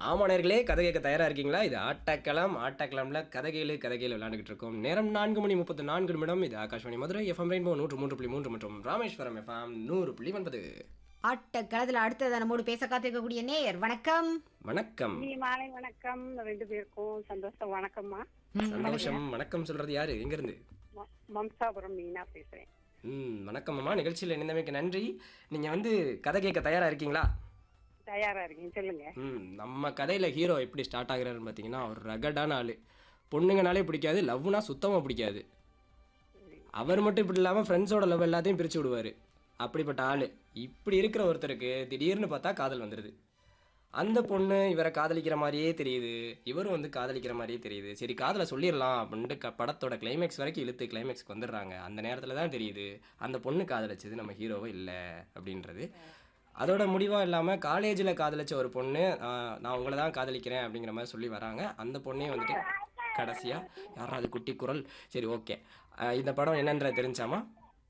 ஆமா நேர்களே கதை கேட்க தயாரா இருக்கீங்களா இது ஆட்டக்களம் ஆட்டக்களம்ல கதை கேளு கதை கேளு விளையாண்டுகிட்டு இருக்கோம் நேரம் நான்கு மணி முப்பத்து நான்கு நிமிடம் இது ஆகாஷ்வாணி மதுரை எஃப்எம் ரெயின்போ நூற்று மூன்று புள்ளி மூன்று மற்றும் ராமேஸ்வரம் எஃப்எம் நூறு புள்ளி ஒன்பது ஆட்ட களத்துல அடுத்தது நம்மோடு பேச காத்திருக்கக்கூடிய நேயர் வணக்கம் வணக்கம் நீ மாலை வணக்கம் ரெண்டு பேருக்கும் சந்தோஷம் வணக்கம்மா ம், சந்தோஷம் வணக்கம் சொல்றது யாரு எங்க இருந்து ம- மம்சாபுரம் மீனா பேசுறேன் ம் வணக்கம் அம்மா நிகழ்ச்சியில் இணைந்தமைக்கு நன்றி நீங்க வந்து கதை கேட்க தயாரா இருக்கீங்களா தயாரா இருக்கீங்க சொல்லுங்க ம் நம்ம கதையில ஹீரோ எப்படி ஸ்டார்ட் ஆகுறாருன்னு பார்த்தீங்கன்னா அவர் ரகடான ஆளு பொண்ணுங்கனாலே பிடிக்காது லவ்னா சுத்தமாக பிடிக்காது அவர் மட்டும் இப்படி இல்லாமல் ஃப்ரெண்ட்ஸோட லவ் எல்லாத்தையும் பிரித்து விடுவார் அப்படிப்பட்ட ஆள் இப்படி இருக்கிற ஒருத்தருக்கு திடீர்னு பார்த்தா காதல் வந்துடுது அந்த பொண்ணு இவரை காதலிக்கிற மாதிரியே தெரியுது இவரும் வந்து காதலிக்கிற மாதிரியே தெரியுது சரி காதலை சொல்லிடலாம் அப்படின்ட்டு க படத்தோட கிளைமேக்ஸ் வரைக்கும் இழுத்து கிளைமேக்ஸ்க்கு வந்துடுறாங்க அந்த நேரத்தில் தான் தெரியுது அந்த பொண்ணு காதலிச்சது நம்ம ஹீரோவை இல்லை அப்படின்றது அதோட முடிவாக இல்லாமல் காலேஜில் காதலிச்ச ஒரு பொண்ணு ஆஹ், நான் உங்களை தான் காதலிக்கிறேன் அப்படிங்கிற மாதிரி சொல்லி வராங்க அந்த பொண்ணே வந்துட்டு கடைசியாக யாராவது குட்டி குரல் சரி ஓகே இந்த படம் என்னன்ற தெரிஞ்சாமா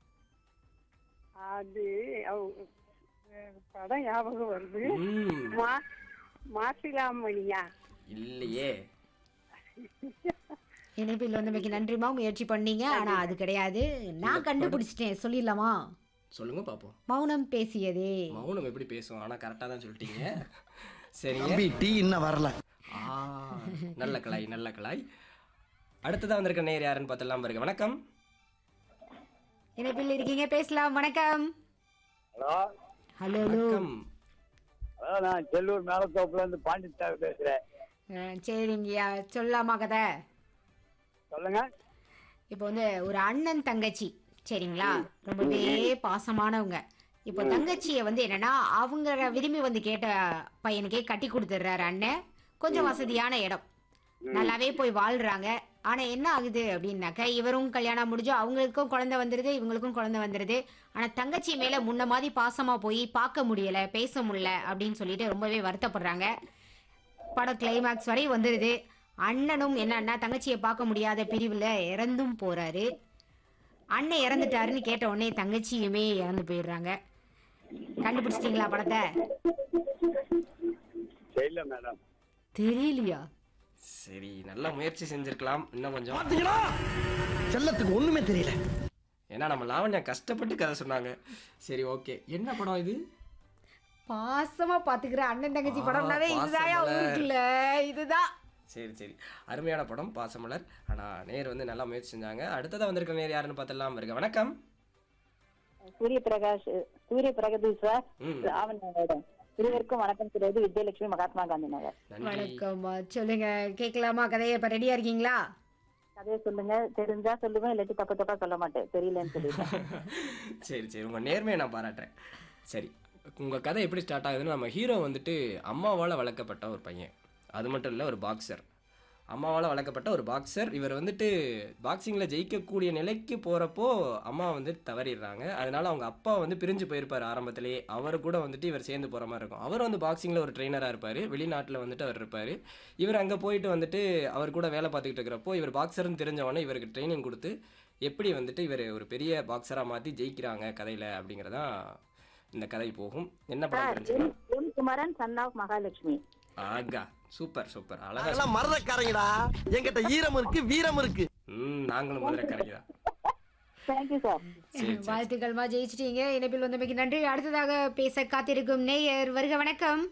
அது அவ- அஹ் படம் ஞாபகம் வருது ம் மா மாசிலாமணியா இல்லையே இணைப்பில் வந்தமைக்கு நன்றிமா முயற்சி பண்ணீங்க ஆனா அது கிடையாது நான் கண்டுபிடிச்சிட்டேன் சொல்லிடலாமா சொல்லுங்க பார்ப்போம் மௌனம் பேசியதே மௌனம் எப்படி பேசும் ஆனால் கரெக்டாக தான் சொல்லிட்டீங்க சரிங்க தம்பி டீ இன்னும் வரல ஆ நல்ல கலாய் நல்ல கலாய் அடுத்ததாக வந்திருக்க நேர் யாருன்னு பார்த்தலாம் பாருங்க வணக்கம் இணைப்பில் இருக்கீங்க பேசலாம் வணக்கம் ஹலோ ஹலோ வணக்கம் ஹலோ நான் செல்லூர் மேலத்தோப்புல இருந்து பாண்டிச்சாமி பேசுறேன் சரிங்கய்யா சொல்லலாமா கதை சொல்லுங்க இப்போ வந்து ஒரு அண்ணன் தங்கச்சி சரிங்களா ரொம்பவே பாசமானவங்க இப்போ தங்கச்சியை வந்து என்னன்னா அவங்க விரும்பி வந்து கேட்ட பையனுக்கே கட்டி கொடுத்துட்றாரு அண்ணன் கொஞ்சம் வசதியான இடம் நல்லாவே போய் வாழ்றாங்க ஆனா என்ன ஆகுது அப்படின்னாக்க இவரும் கல்யாணம் முடிஞ்சு அவங்களுக்கும் குழந்தை வந்துருது இவங்களுக்கும் குழந்தை வந்துருது ஆனா தங்கச்சி மேல முன்ன மாதிரி பாசமா போய் பார்க்க முடியல பேச முடியல அப்படின்னு சொல்லிட்டு ரொம்பவே வருத்தப்படுறாங்க படம் கிளைமேக்ஸ் வரை வந்துடுது அண்ணனும் என்னன்னா தங்கச்சியை பார்க்க முடியாத பிரிவில் இறந்தும் போறாரு அண்ணன் இறந்துட்டாருன்னு கேட்ட உடனே தங்கச்சியுமே இறந்து போயிடுறாங்க கண்டுபிடிச்சிட்டீங்களா படத்தை தெரியல மேடம் தெரியலையா சரி நல்ல முயற்சி செஞ்சிருக்கலாம் இன்னும் கொஞ்சம் பாத்தீங்களா செல்லத்துக்கு ஒண்ணுமே தெரியல ஏன்னா நம்ம லாவண்யா கஷ்டப்பட்டு கதை சொன்னாங்க சரி ஓகே என்ன படம் இது பாசமா பாத்துக்கிற அண்ணன் தங்கச்சி ஆ, படம்னாவே இதுதாயா பாசமலர். ஊருக்குள்ள இதுதான் சரி சரி அருமையான படம் பாசமலர் ஆனால் நேர் வந்து நல்லா முயற்சி செஞ்சாங்க அடுத்ததாக வந்திருக்க நேர் யாருன்னு பார்த்தலாம் பாருங்க வணக்கம் சூரிய பிரகாஷ் சூரிய பிரகதீஷ் சார் ம் ராவன் மேடம் இருவருக்கும் வணக்கம் சொல்றது விஜயலட்சுமி மகாத்மா காந்தி நகர் நன்றி வணக்கம்மா சொல்லுங்க கேட்கலாமா கதையை இப்ப ரெடியா இருக்கீங்களா கதையை சொல்லுங்க தெரிஞ்சா சொல்லுவேன் இல்லாட்டி தப்பு தப்பா சொல்ல மாட்டேன் தெரியலன்னு சொல்லிட்டேன் சரி சரி உங்கள் நேர்மையை நான் பாராட்டுறேன் சரி உங்கள் கதை எப்படி ஸ்டார்ட் ஆகுதுன்னா நம்ம ஹீரோ வந்துட்டு அம்மாவால் வளர்க்கப்பட்ட ஒரு பையன் அது மட்டும் இல்லை ஒரு பாக்ஸர் அம்மாவால் வளர்க்கப்பட்ட ஒரு பாக்ஸர் இவர் வந்துட்டு பாக்ஸிங்கில் ஜெயிக்கக்கூடிய நிலைக்கு போகிறப்போ அம்மா வந்து தவறிடுறாங்க அதனால அவங்க அப்பா வந்து பிரிஞ்சு போயிருப்பார் ஆரம்பத்திலேயே அவர் கூட வந்துட்டு இவர் சேர்ந்து போகிற மாதிரி இருக்கும் அவர் வந்து பாக்ஸிங்கில் ஒரு ட்ரெயினராக இருப்பார் வெளிநாட்டில் வந்துட்டு அவர் இருப்பார் இவர் அங்கே போயிட்டு வந்துட்டு அவர் கூட வேலை பார்த்துக்கிட்டு இருக்கிறப்போ இவர் பாக்ஸர்னு தெரிஞ்சவொடனே இவருக்கு ட்ரைனிங் கொடுத்து எப்படி வந்துட்டு இவர் ஒரு பெரிய பாக்ஸராக மாற்றி ஜெயிக்கிறாங்க கதையில் அப்படிங்கிறதான் இந்த கதை போகும் என்ன படம் தெரிஞ்சுக்கலாம் M Kumaran son of Mahalakshmi ஆகா சூப்பர் சூப்பர் அழகா அதெல்லாம் மரதக்காரங்கடா என்கிட்ட ஈரம் இருக்கு வீரம் இருக்கு ம் நாங்களும் முதல்ல கரைக்கிறோம் தேங்க்யூ சார் சரி சரி வாழ்த்துக்கள்மா ஜெயிச்சிட்டீங்க இணைப்பில் வந்தமைக்கு நன்றி அடுத்ததாக பேச காத்திருக்கும் நேயர் வருக வணக்கம்